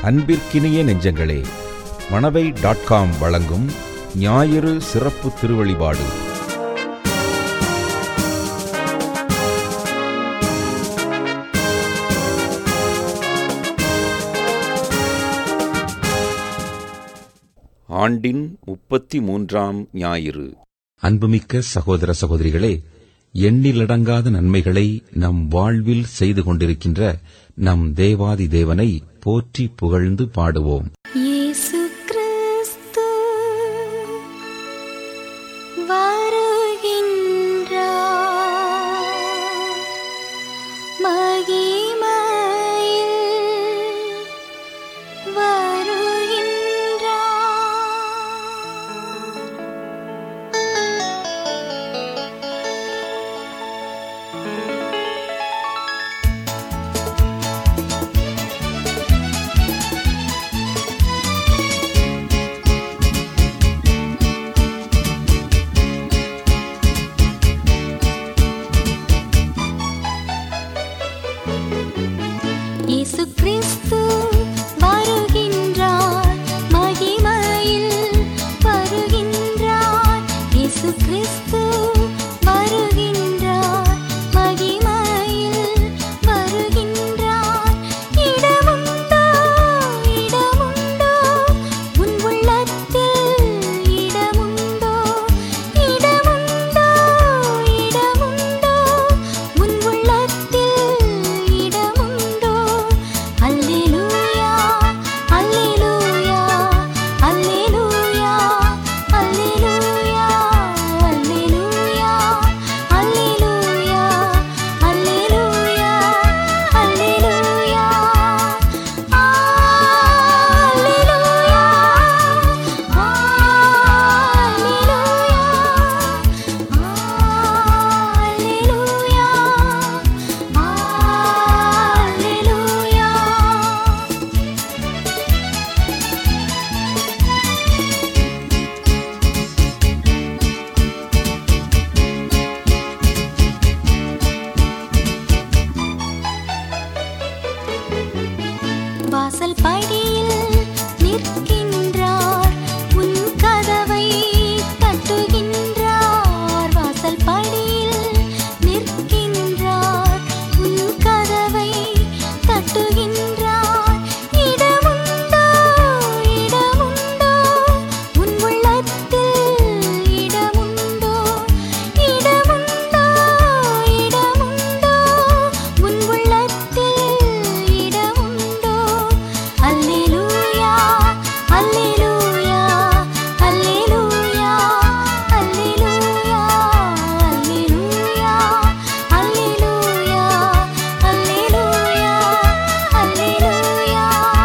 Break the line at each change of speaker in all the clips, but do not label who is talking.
அன்பிற்கினிய நெஞ்சங்களே Manavai dot com வழங்கும் ஞாயிறு சிறப்பு திருவழிபாடு ஆண்டின் முப்பத்தி மூன்றாம் ஞாயிறு
அன்புமிக்க சகோதர சகோதரிகளே எண்ணிலடங்காத நன்மைகளை நம் வாழ்வில் செய்து கொண்டிருக்கின்ற நம் தேவாதி தேவனை போற்றி புகழ்ந்து பாடுவோம்
இயேசு கிறிஸ்து வருகின்றார் மகிமையில் வருகின்றார் இயேசு கிறிஸ்து வருகின்றார் மகிமையில் வருகின்றார் இயேசு கிறிஸ்து வருகின்றார் மகிமையில் வருகின்றார் இடமுண்டோ இடமுண்டோ உன் உள்ளத்தில் இடமுண்டோ இடமுண்டோ இடமுண்டோ உன் உள்ளத்தில் இடமுண்டோ அல்லேலூயா அல்லேலூயா அல்லேலூயா அல்லேலூயா அல்லேலூயா அல்லேலூயா அல்லேலூயா அல்லேலூயா வாசல் படியில் நிற்கின்றார் உன் கதவை தட்டுகின்றார் வாசல் படியில் நிற்கின்றார் உன் கதவை தட்டுகின்றார் இடமுண்டோ இடமுண்டோ உன் உள்ளத்தில் இடமுண்டோ இடமுண்டோ இடமுண்டோ உன் உள்ளத்தில் இடமுண்டோ அல்லேலூயா அல்லேலூயா அல்லேலூயா அல்லேலூயா அல்லேலூயா அல்லேலூயா அல்லேலூயா அல்லேலூயா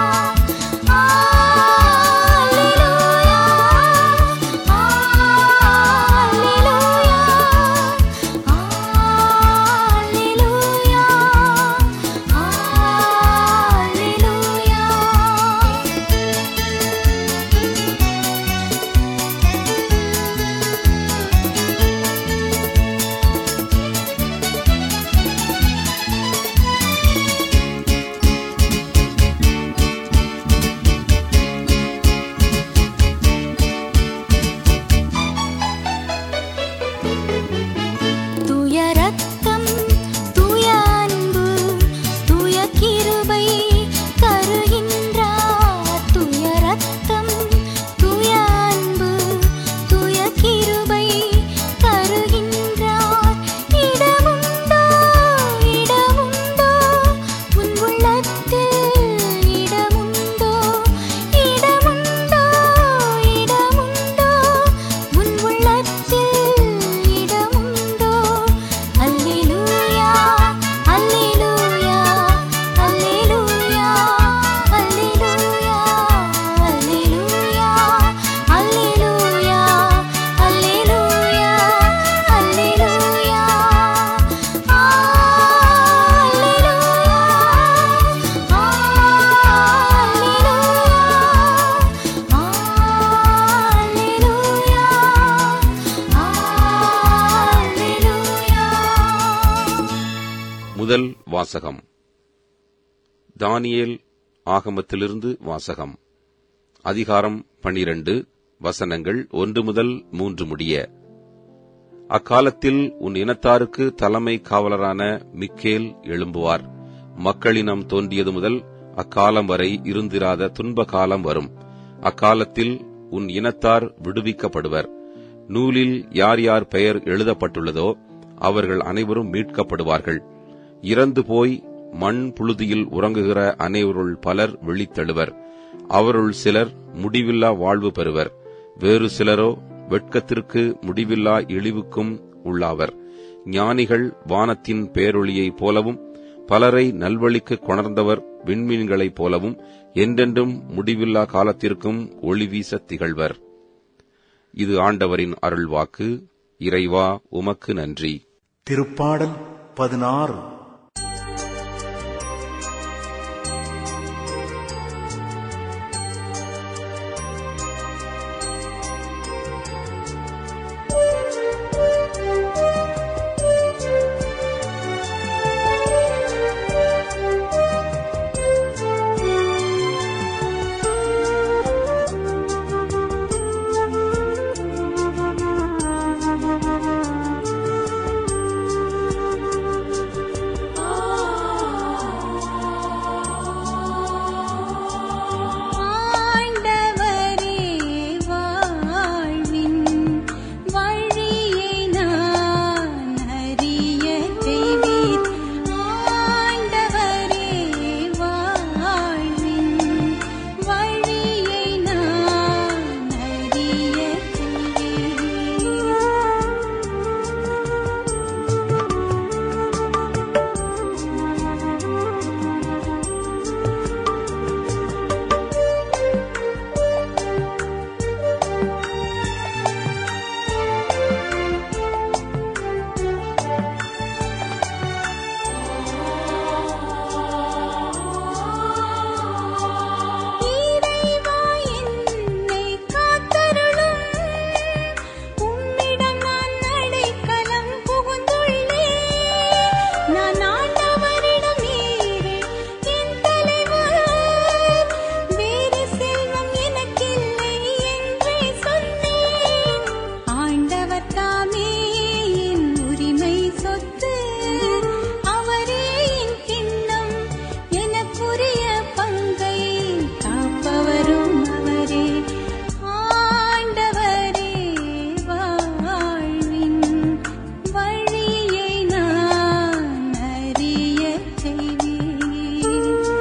தூய ரத்தம் தூய அன்பு தூய கிருபை தருகின்றார் தூய ரத்தம் தூய அன்பு தூய கிருபை தருகின்றார் இடமுண்டோ இடமுண்டோ உன் உள்ளத்தில் இடமுண்டோ இடமுண்டோ இடமுண்டோ உன் உள்ளத்தில் இடமுண்டோ அல்லேலூயா அல்லேலூயா அல்லேலூயா அல்லேலூயா அல்லேலூயா அல்லேலூயா அல்லேலூயா அல்லேலூயா
முதல் வாசகம் தானியேல் ஆகமத்திலிருந்து வாசகம் அதிகாரம் பனிரண்டு வசனங்கள் ஒன்று முதல் மூன்று முடிய அக்காலத்தில் உன் இனத்தாருக்கு தலைமை காவலரான மிக்கேல் எழும்புவார் மக்களினம் தோன்றியது முதல் அக்காலம் வரை இருந்திராத துன்ப காலம் வரும் அக்காலத்தில் உன் இனத்தார் விடுவிக்கப்படுவர் நூலில் யார் யார் பெயர் எழுதப்பட்டுள்ளதோ அவர்கள் அனைவரும் மீட்கப்படுவார்கள் இறந்து போய் மண் புழுதியில் உறங்குகிற அனைவருள் பலர் விழித்தெழுவர் அவருள் சிலர் முடிவில்லா வாழ்வு பெறுவர் வேறு சிலரோ வெட்கத்திற்கு முடிவில்லா இழிவுக்கும் உள்ளாவர் ஞானிகள் வானத்தின் பேரொளியைப் போலவும் பலரை நல்வழிக்கு கொணர்ந்தவர் விண்மீன்களைப் போலவும் என்றென்றும் முடிவில்லா காலத்திற்கும் ஒளி வீச திகழ்வர் இது ஆண்டவரின் அருள்வாக்கு இறைவா உமக்கு நன்றி
திருப்பாடல் பதினாறு
ஆண்டவரே வாழ்வின் வழியை நான் அறியச் செய்வீர் ஆண்டவரே வாழ்வின் வழியை நான் அறியச் செய்வீர் இறைவா என்னை காத்தருளும் உம்மிடம் நான் அடைக்கலம் புகுந்துள்ளேன் நான் ஆண்டவரிடம் நீரே என் தலைவர் வேறு செல்வம் எனக்கில்லை என்றே சொன்னேன் ஆண்டவர் தாமே என் உரிமை சொத்து அவரே என் கிண்ணம் எனக்குரிய பங்கை காப்பவரும் அவரே ஆண்டவரே வாழ்வின் வழியை நான் அறியச் செய்வீர்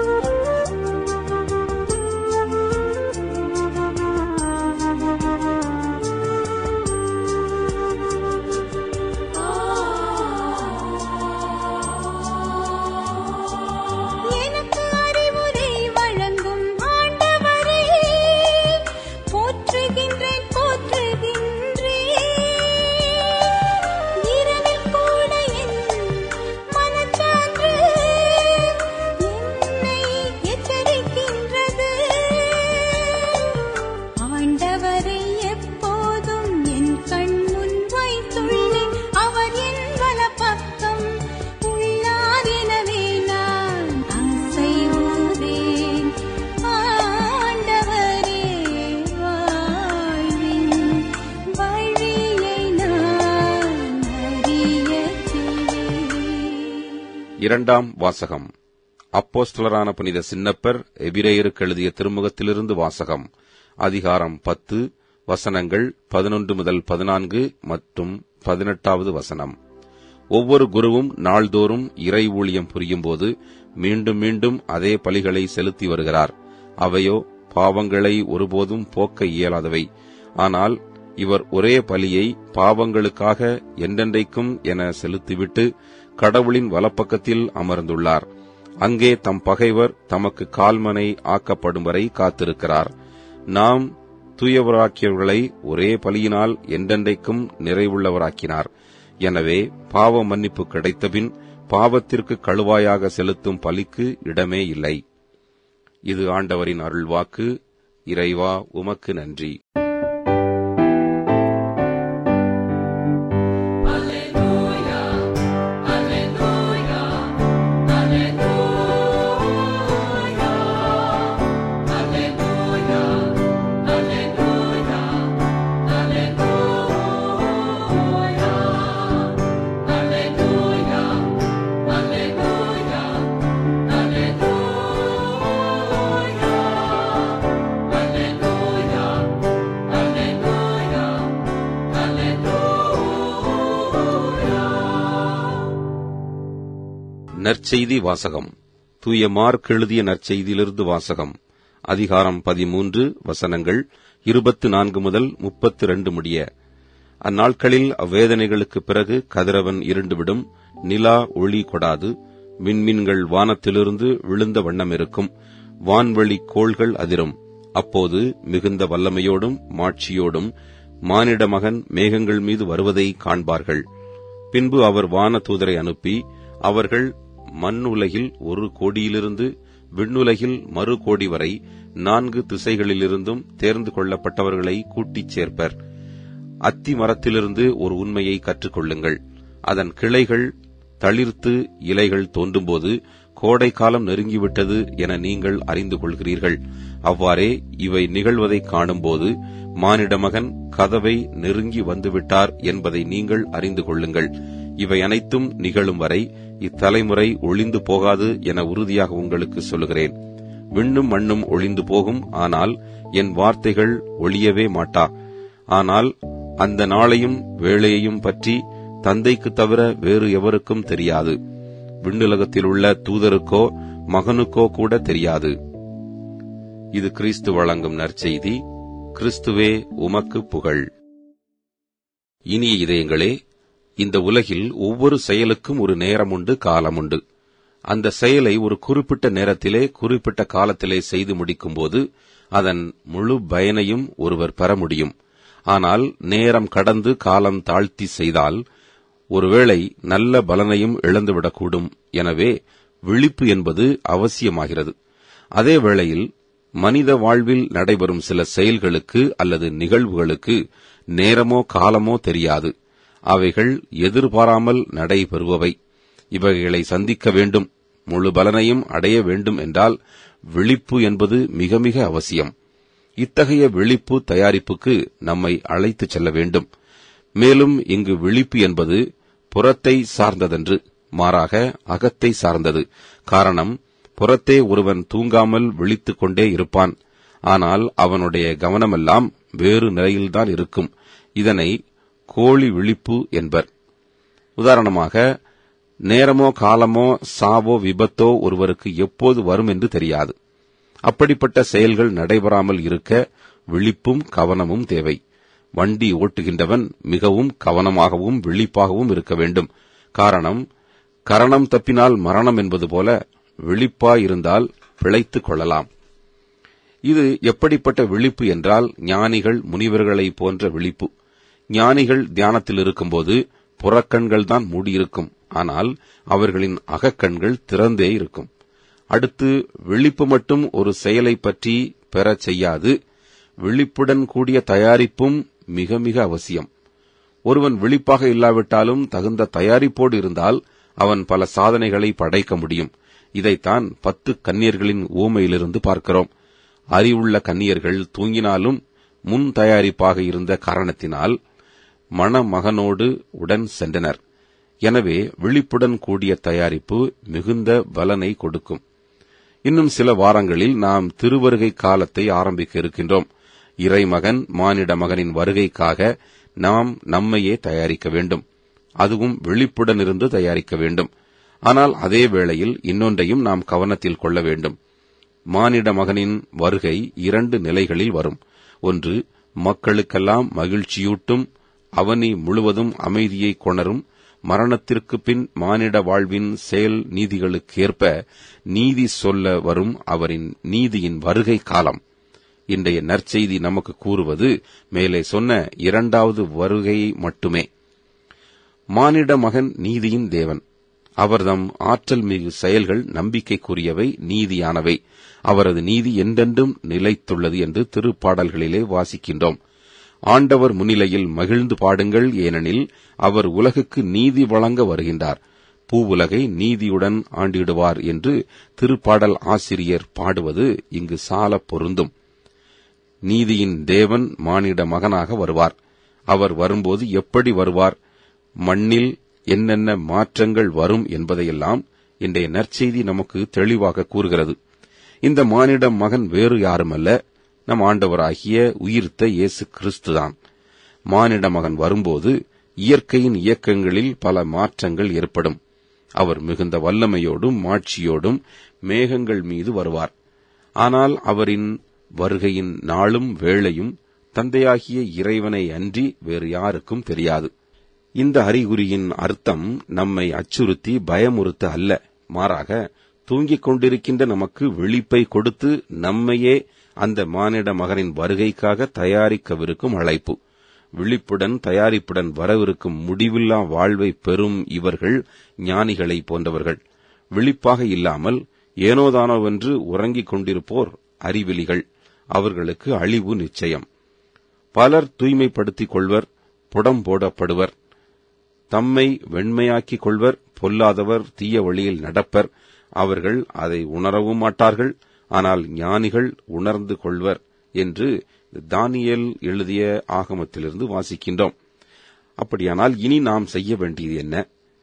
எனக்கு அறிவுரை வழங்கும் ஆண்டவரே போற்றுகின்றேன் போற்றுகின்றேன் இரவில் கூட என் மனச்சான்று என்னை எச்சரிக்கின்றது ஆண்டவரை எப்போதும் என் கண் முன் வைத்துள்ளேன் அவர் என் வலப்பக்கம் உள்ளார் எனவே நான் அசைவுறேன் ஆண்டவரே வாழ்வின் வழியை நான் அறியச் செய்வேன்
இரண்டாம் வாசகம் அப்போஸ்தலரான புனித சின்னப்பர் எபிரேயருக்கு எழுதிய திருமுகத்திலிருந்து வாசகம் அதிகாரம் பத்து வசனங்கள் பதினொன்று முதல் பதினான்கு மற்றும் பதினெட்டாவது வசனம் ஒவ்வொரு குருவும் நாள்தோறும் இறை ஊழியம் புரியும்போது மீண்டும் மீண்டும் அதே பலிகளை செலுத்தி வருகிறார் அவையோ பாவங்களை ஒருபோதும் போக்க இயலாதவை ஆனால் இவர் ஒரே பலியை பாவங்களுக்காக என்றென்றைக்கும் என செலுத்திவிட்டு கடவுளின் வலப்பக்கத்தில் அமர்ந்துள்ளார் அங்கே தம் பகைவர் தமக்கு கால்மனை ஆக்கப்படும் வரை காத்திருக்கிறார் நாம் தூயவராக்கியவர்களை ஒரே பலியினால் என்றென்றைக்கும் நிறைவுள்ளவராக்கினார் எனவே பாவ மன்னிப்பு கிடைத்தபின் பாவத்திற்கு கழுவாயாக செலுத்தும் பலிக்கு இடமே இல்லை இது ஆண்டவரின் அருள்வாக்கு இறைவா உமக்கு நன்றி
Alleluia, Alleluia,
நற்செய்தி வாசகம் தூய மார்க் எழுதிய நற்செய்தியிலிருந்து வாசகம் அதிகாரம் பதிமூன்று வசனங்கள் இருபத்து நான்கு முதல் முப்பத்து இரண்டு முடிய அந்நாட்களில் அவ்வேதனைகளுக்குப் பிறகு கதிரவன் இருண்டுவிடும் நிலா ஒளி கொடாது விண்மீன்கள் வானத்திலிருந்து விழுந்த வண்ணம் இருக்கும் வான்வெளி கோள்கள் அதிரும் அப்போது மிகுந்த வல்லமையோடும் மாட்சியோடும் மானிட மகன் மேகங்கள் மீது வருவதை காண்பார்கள் பின்பு அவர் வான தூதரை அனுப்பி அவர்கள் மண்ணுலகில் ஒரு கோடியிலிருந்து விண்ணுலகில் மறு கோடி வரை நான்கு திசைகளிலிருந்தும் தேர்ந்து கொள்ளப்பட்டவர்களை கூட்டிச் சேர்ப்பர் அத்தி மரத்திலிருந்து ஒரு உண்மையை கற்றுக்கொள்ளுங்கள் அதன் கிளைகள் தளிர்த்து இலைகள் தோன்றும்போது கோடை காலம் நெருங்கிவிட்டது என நீங்கள் அறிந்து கொள்கிறீர்கள் அவ்வாறே இவை நிகழ்வதை காணும்போது மானிட மகன் கதவை நெருங்கி வந்துவிட்டார் என்பதை நீங்கள் அறிந்து கொள்ளுங்கள் இவை அனைத்தும் நிகழும் வரை இத்தலைமுறை ஒளிந்து போகாது என உறுதியாக உங்களுக்கு சொல்லுகிறேன் விண்ணும் மண்ணும் ஒளிந்து போகும் ஆனால் என் வார்த்தைகள் ஒளியவே மாட்டா ஆனால் அந்த நாளையும் வேளையையும் பற்றி தந்தைக்கு தவிர வேறு எவருக்கும் தெரியாது விண்ணுலகத்தில் உள்ள தூதருக்கோ மகனுக்கோ கூட தெரியாது இது கிறிஸ்து வழங்கும் நற்செய்தி கிறிஸ்துவே உமக்கு புகழ் இனிய இதயங்களே இந்த உலகில் ஒவ்வொரு செயலுக்கும் ஒரு நேரம் உண்டு காலம் உண்டு அந்த செயலை ஒரு குறிப்பிட்ட நேரத்திலே குறிப்பிட்ட காலத்திலே செய்து முடிக்கும்போது அதன் முழு பயனையும் ஒருவர் பெற முடியும் ஆனால் நேரம் கடந்து காலம் தாழ்த்தி செய்தால் ஒருவேளை நல்ல பலனையும் இழந்துவிடக்கூடும் எனவே விழிப்பு என்பது அவசியமாகிறது அதே வேளையில் மனித வாழ்வில் நடைபெறும் சில செயல்களுக்கு அல்லது நிகழ்வுகளுக்கு நேரமோ காலமோ தெரியாது அவைகள் எதிர்பாராமல் நடைபெறுபவை இவைகளை சந்திக்க வேண்டும் முழு பலனையும் அடைய வேண்டும் என்றால் விழிப்பு என்பது மிக மிக அவசியம் இத்தகைய விழிப்பு தயாரிப்புக்கு நம்மை அழைத்துச் செல்ல வேண்டும் மேலும் இங்கு விழிப்பு என்பது புறத்தை சார்ந்ததன்று மாறாக அகத்தை சார்ந்தது காரணம் புறத்தே ஒருவன் தூங்காமல் விழித்துக் கொண்டே இருப்பான் ஆனால் அவனுடைய கவனமெல்லாம் வேறு நிலையில்தான் இருக்கும் இதனை கோழி விழிப்பு என்பர் உதாரணமாக நேரமோ காலமோ சாவோ விபத்தோ ஒருவருக்கு எப்போது வரும் என்று தெரியாது அப்படிப்பட்ட செயல்கள் நடைபெறாமல் இருக்க விழிப்பும் கவனமும் தேவை வண்டி ஓட்டுகின்றவன் மிகவும் கவனமாகவும் விழிப்பாகவும் இருக்க வேண்டும் காரணம் கரணம் தப்பினால் மரணம் என்பது போல விழிப்பாயிருந்தால் பிழைத்துக் கொள்ளலாம் இது எப்படிப்பட்ட விழிப்பு என்றால் ஞானிகள் முனிவர்களைப் போன்ற விழிப்பு ஞானிகள் தியானத்தில் இருக்கும்போது புறக்கண்கள் தான் மூடியிருக்கும் ஆனால் அவர்களின் அகக்கண்கள் திறந்தே இருக்கும் அடுத்து விழிப்பு மட்டும் ஒரு செயலை பற்றி பெறச் செய்யாது விழிப்புடன் கூடிய தயாரிப்பும் மிக மிக அவசியம் ஒருவன் விழிப்பாக இல்லாவிட்டாலும் தகுந்த தயாரிப்போடு இருந்தால் அவன் பல சாதனைகளை படைக்க முடியும் இதைத்தான் பத்து கன்னியர்களின் ஊமையிலிருந்து பார்க்கிறோம் அறிவுள்ள கன்னியர்கள் தூங்கினாலும் முன் தயாரிப்பாக இருந்த காரணத்தினால் மணமகனோடு உடன் சென்றனர் எனவே விழிப்புடன் கூடிய தயாரிப்பு மிகுந்த பலனை கொடுக்கும் இன்னும் சில வாரங்களில் நாம் திருவருகை காலத்தை ஆரம்பிக்க இருக்கின்றோம் இறைமகன் மானிட மகனின் வருகைக்காக நாம் நம்மையே தயாரிக்க வேண்டும் அதுவும் விழிப்புடன் இருந்து தயாரிக்க வேண்டும் ஆனால் அதே வேளையில் இன்னொன்றையும் நாம் கவனத்தில் கொள்ள வேண்டும் மானிட மகனின் வருகை இரண்டு நிலைகளில் வரும் ஒன்று மக்களுக்கெல்லாம் மகிழ்ச்சியூட்டும் அவனி முழுவதும் அமைதியை கொணரும் மரணத்திற்கு பின் மானிட வாழ்வின் செயல் நீதிகளுக்கேற்ப நீதி சொல்ல வரும் அவரின் நீதியின் வருகை காலம் இன்றைய நற்செய்தி நமக்கு கூறுவது மேலே சொன்ன இரண்டாவது வருகையை மட்டுமே மானிட மகன் நீதியின் தேவன் அவர்தம் ஆற்றல் மிகு செயல்கள் நம்பிக்கைக்குரியவை நீதியானவை அவரது நீதி என்றென்றும் நிலைத்துள்ளது என்று திருப்பாடல்களிலே வாசிக்கின்றோம் ஆண்டவர் முன்னிலையில் மகிழ்ந்து பாடுங்கள் ஏனெனில் அவர் உலகுக்கு நீதி வழங்க வருகின்றார் பூவுலகை நீதியுடன் ஆண்டிடுவார் என்று திருப்பாடல் ஆசிரியர் பாடுவது இங்கு சால பொருந்தும் நீதியின் தேவன் மானிட மகனாக வருவார் அவர் வரும்போது எப்படி வருவார் மண்ணில் என்னென்ன மாற்றங்கள் வரும் என்பதையெல்லாம் இன்றைய நற்செய்தி நமக்கு தெளிவாக கூறுகிறது இந்த மானிட மகன் வேறு யாருமல்ல நம் ஆண்டவராகிய உயிர்த்த இயேசு கிறிஸ்துதான் மானிட மகன் வரும்போது இயற்கையின் இயக்கங்களில் பல மாற்றங்கள் ஏற்படும் அவர் மிகுந்த வல்லமையோடும் மாட்சியோடும் மேகங்கள் மீது வருவார் ஆனால் அவரின் வருகையின் நாளும் வேளையும் தந்தையாகிய இறைவனை அன்றி வேறு யாருக்கும் தெரியாது இந்த அறிகுறியின் அர்த்தம் நம்மை அச்சுறுத்தி பயமுறுத்த அல்ல மாறாக தூங்கிக் கொண்டிருக்கின்ற நமக்கு விழிப்பை கொடுத்து நம்மையே அந்த மானிட மகனின் வருகைக்காக தயாரிக்கவிருக்கும் அழைப்பு விழிப்புடன் தயாரிப்புடன் வரவிருக்கும் முடிவில்லா வாழ்வை பெறும் இவர்கள் ஞானிகளை போன்றவர்கள் விழிப்பாக இல்லாமல் ஏனோதானோவென்று உறங்கிக் கொண்டிருப்போர் அறிவிலிகள் அவர்களுக்கு அழிவு நிச்சயம் பலர் தூய்மைப்படுத்திக் கொள்வர் புடம் போடப்படுவர் தம்மை வெண்மையாக்கிக் கொள்வர் பொல்லாதவர் தீய வழியில் நடப்பர் அவர்கள் அதை உணரவும் மாட்டார்கள் ஆனால் ஞானிகள் உணர்ந்து கொள்வர் என்று தானியேல் எழுதிய ஆகமத்திலிருந்து வாசிக்கின்றோம் அப்படியானால் இனி நாம் செய்ய வேண்டியது என்ன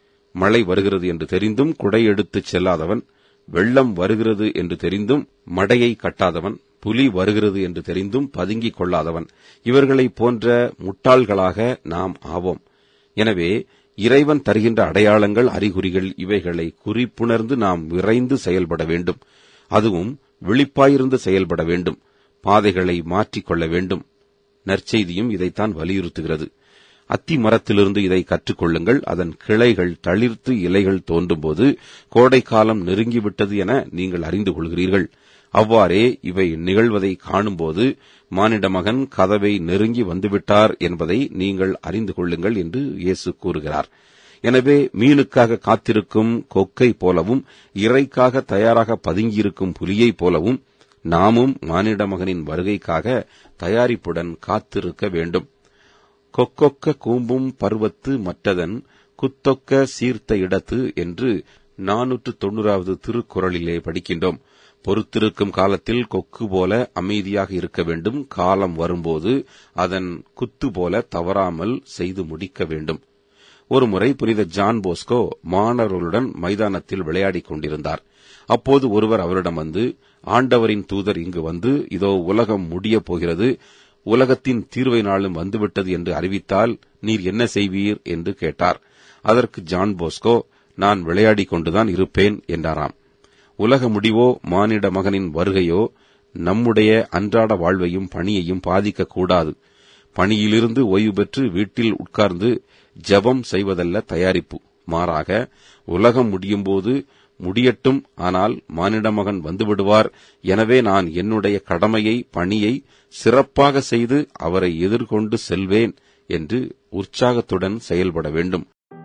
மழை வருகிறது என்று தெரிந்தும் குடை எடுத்துச் செல்லாதவன் வெள்ளம் வருகிறது என்று தெரிந்தும் மடையை கட்டாதவன் புலி வருகிறது என்று தெரிந்தும் பதுங்கிக் கொள்ளாதவன் இவர்களைப் போன்ற முட்டாள்களாக நாம் ஆவோம் எனவே இறைவன் தருகின்ற அடையாளங்கள் அறிகுறிகள் இவைகளை குறிப்புணர்ந்து நாம் விரைந்து செயல்பட வேண்டும் அதுவும் விழிப்பாயிருந்து செயல்பட வேண்டும் பாதைகளை மாற்றிக்கொள்ள வேண்டும் நற்செய்தியும் இதைத்தான் வலியுறுத்துகிறது அத்தி மரத்திலிருந்து இதை கற்றுக்கொள்ளுங்கள் அதன் கிளைகள் தளிர்த்து இலைகள் தோன்றும்போது கோடைக்காலம் நெருங்கிவிட்டது என நீங்கள் அறிந்து கொள்கிறீர்கள் அவ்வாறே இவை நிகழ்வதை காணும்போது மானிட மகன் கதவை நெருங்கி வந்துவிட்டார் என்பதை நீங்கள் அறிந்து கொள்ளுங்கள் என்று இயேசு கூறுகிறார் எனவே மீனுக்காக காத்திருக்கும் கொக்கை போலவும் இறைக்காக தயாராக பதுங்கியிருக்கும் புலியைப் போலவும் நாமும் மானிட மகனின் வருகைக்காக தயாரிப்புடன் காத்திருக்க வேண்டும் கொக்கொக்க கூம்பும் பருவத்து மற்றதன் குத்தொக்க சீர்த்த இடத்து என்று நானூற்று தொண்ணூறாவது திருக்குறளிலே படிக்கின்றோம் பொறுத்திருக்கும் காலத்தில் கொக்கு போல அமைதியாக இருக்க வேண்டும் காலம் வரும்போது அதன் குத்து போல தவறாமல் செய்து முடிக்க வேண்டும் ஒருமுறை புனித ஜான் போஸ்கோ மாணவர்களுடன் மைதானத்தில் விளையாடிக் கொண்டிருந்தார் அப்போது ஒருவர் அவரிடம் வந்து ஆண்டவரின் தூதர் இங்கு வந்து இதோ உலகம் முடியப் போகிறது உலகத்தின் தீர்வை நாளும் வந்துவிட்டது என்று அறிவித்தால் நீர் என்ன செய்வீர் என்று கேட்டார் அதற்கு ஜான் போஸ்கோ நான் விளையாடிக் கொண்டுதான் இருப்பேன் என்றாராம் உலக முடிவோ மானிட மகனின் வருகையோ நம்முடைய அன்றாட வாழ்வையும் பணியையும் பாதிக்கக்கூடாது பணியிலிருந்து ஓய்வு பெற்று வீட்டில் உட்கார்ந்து ஜெபம் செய்வதல்ல தயாரிப்பு மாறாக உலகம் முடியும்போது முடியட்டும் ஆனால் மானிட மகன் வந்துவிடுவார் எனவே நான் என்னுடைய கடமையை பணியை சிறப்பாக செய்து அவரை எதிர்கொண்டு செல்வேன் என்று உற்சாகத்துடன் செயல்பட வேண்டும்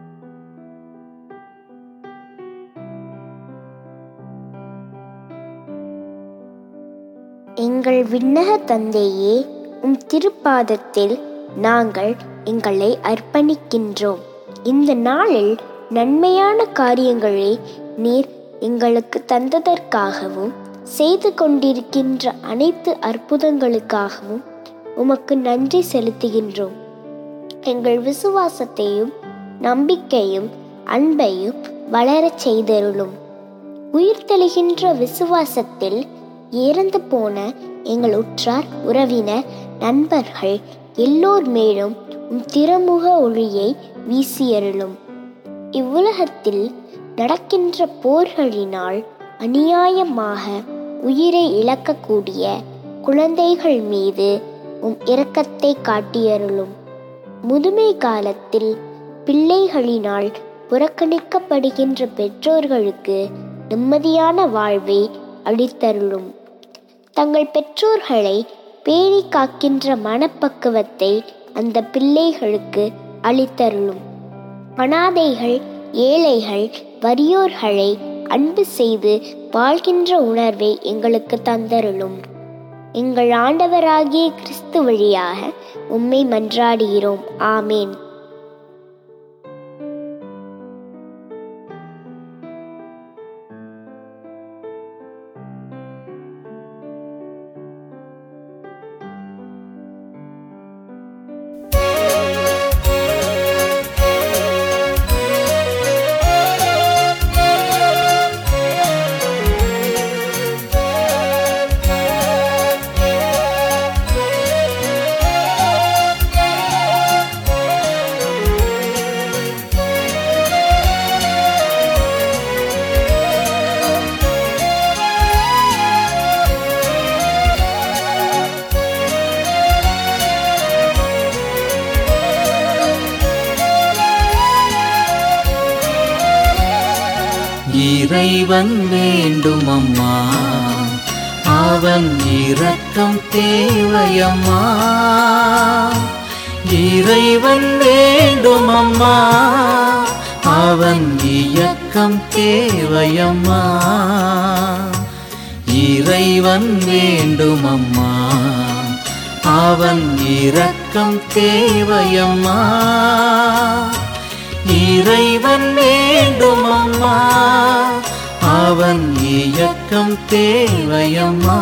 எங்கள் விண்ணக தந்தையே உம் திருப்பாதத்தில் நாங்கள் எங்களை அர்ப்பணிக்கின்றோம் இந்த நாளில் நன்மையான காரியங்களை நீர் எங்களுக்கு தந்ததற்காகவும் செய்து கொண்டிருக்கின்ற அனைத்து அற்புதங்களுக்காகவும் உமக்கு நன்றி செலுத்துகின்றோம் எங்கள் விசுவாசத்தையும் நம்பிக்கையும் அன்பையும் வளரச் செய்தருளும் உயிர்த்தெழுகின்ற விசுவாசத்தில் இறந்து போன எங்கள் உற்றார் உறவினர் நண்பர்கள் எல்லோர் மேலும் உம் திருமுக ஒளியை வீசியருளும் இவ்வுலகத்தில் நடக்கின்ற போர்களினால் அநியாயமாக உயிரை இழக்கக்கூடிய குழந்தைகள் மீது உம் இரக்கத்தை காட்டியருளும் முதுமை காலத்தில் பிள்ளைகளினால் புறக்கணிக்கப்படுகின்ற பெற்றோர்களுக்கு நிம்மதியான வாழ்வை அளித்தருளும் தங்கள் பெற்றோர்களை பேணி காக்கின்ற மனப்பக்குவத்தை அந்த பிள்ளைகளுக்கு அளித்தருளும் அனாதைகள் ஏழைகள் வறியோர்களை அன்பு செய்து வாழ்கின்ற உணர்வை எங்களுக்கு தந்தருளும் எங்கள் ஆண்டவராகிய கிறிஸ்து வழியாக உம்மை மன்றாடுகிறோம் ஆமேன்
இறைவன் வேண்டும் அம்மா அவன் இரக்கம் தேவையம்மா இறைவன் வேண்டும் அம்மா அவன் இயக்கம் தேவையம்மா இறைவன் வேண்டும் அம்மா அவன் இரக்கம் தேவையம்மா இறைவன் வேண்டும் அம்மா அவன் இயக்கம் தேவையம்மா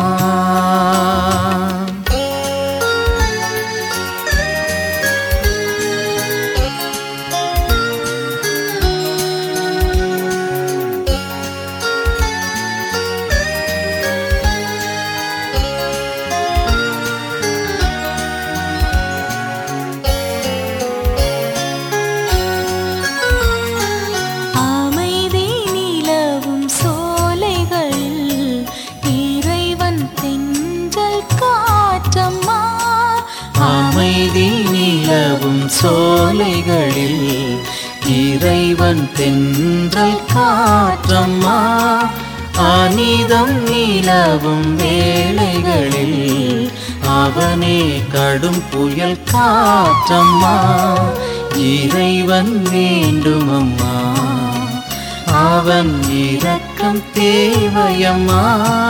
அமைதி நிலவும் சோலைகளில் இறைவன் தென்றல் காற்றம்மா
அமைதி நிலவும் சோலைகளில் இறைவன் தென்றல் காற்றம்மா அனிதம் நிலவும் வேளைகளில் அவனே கடும் புயல் காற்றம்மா இறைவன் வேண்டுமம்மா அவன் இரக்கம் தேவையம்மா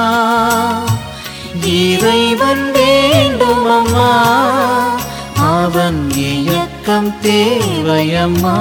இறைவன் வேண்டுமம்மா அவன் இயக்கம் தேவையம்மா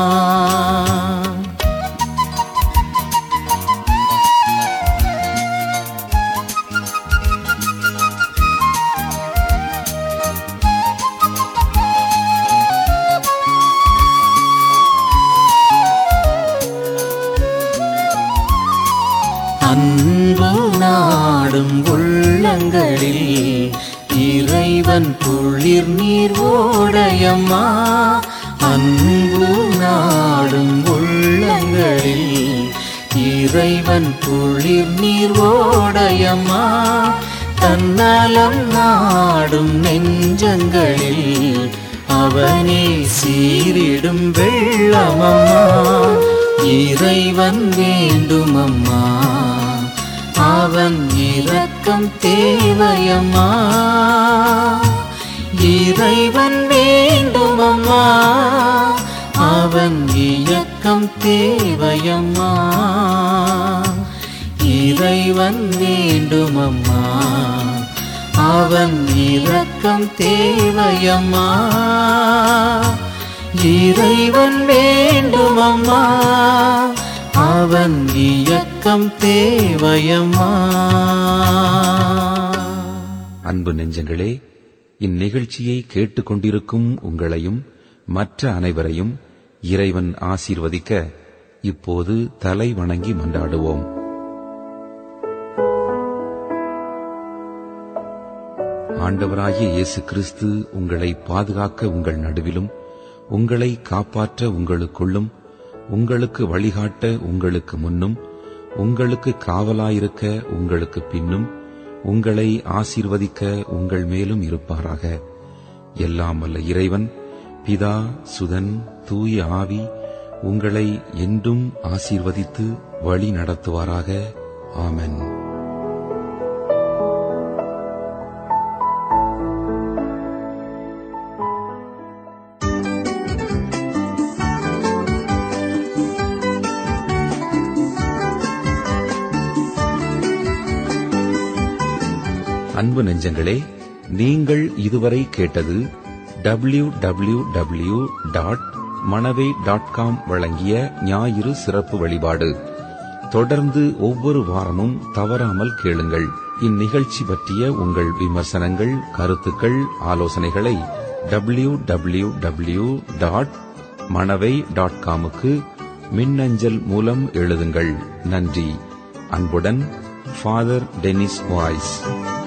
அன்பு நாடும் உள்ளங்களில் இறைவன் குளிர் நீர் ஓடையம்மா அன்பு நாடும் உள்ளங்களில் இறைவன் குளிர் நீர் ஓடையம்மா தன்னலம் நாடும் நெஞ்சங்களில் அவனே சீரிடும் வெள்ளமம்மா இறைவன் வேண்டுமம்மா அவன் இரக்கம் தேவையம்மா இறைவன் வேண்டுமம்மா அவன் இயக்கம் தேவையம்மா இறைவன் வேண்டுமம்மா அவன் இரக்கம் தேவையம்மா இறைவன் வேண்டுமம்மா அவன் இயக்கம் தேவையம்மா
அன்பு நெஞ்சங்களே இந்நிகழ்ச்சியை கேட்டுக்கொண்டிருக்கும் உங்களையும் மற்ற அனைவரையும் இறைவன் ஆசீர்வதிக்க இப்போது தலை வணங்கி மன்றாடுவோம் ஆண்டவராகிய இயேசு கிறிஸ்து உங்களை பாதுகாக்க உங்கள் நடுவிலும் உங்களை காப்பாற்ற உங்களுக்குள்ளும் உங்களுக்கு வழிகாட்ட உங்களுக்கு முன்னும் உங்களுக்கு காவலாயிருக்க உங்களுக்கு பின்னும் உங்களை ஆசீர்வதிக்க உங்கள் மேலும் இருப்பாராக எல்லாம் வல்ல இறைவன் பிதா சுதன் தூய ஆவி உங்களை என்றும் ஆசீர்வதித்து வழி நடத்துவாராக ஆமென் அன்பு நெஞ்சங்களே நீங்கள் இதுவரை கேட்டது W W W dot Manavai dot com வழங்கிய ஞாயிறு சிறப்பு வழிபாடு தொடர்ந்து ஒவ்வொரு வாரமும் தவறாமல் கேளுங்கள் இந்நிகழ்ச்சி பற்றிய உங்கள் விமர்சனங்கள் கருத்துக்கள் ஆலோசனைகளை W W W dot Manavai dot காமுக்கு மின்னஞ்சல் மூலம் எழுதுங்கள் நன்றி அன்புடன் ஃபாதர் டெனிஸ் வாய்ஸ்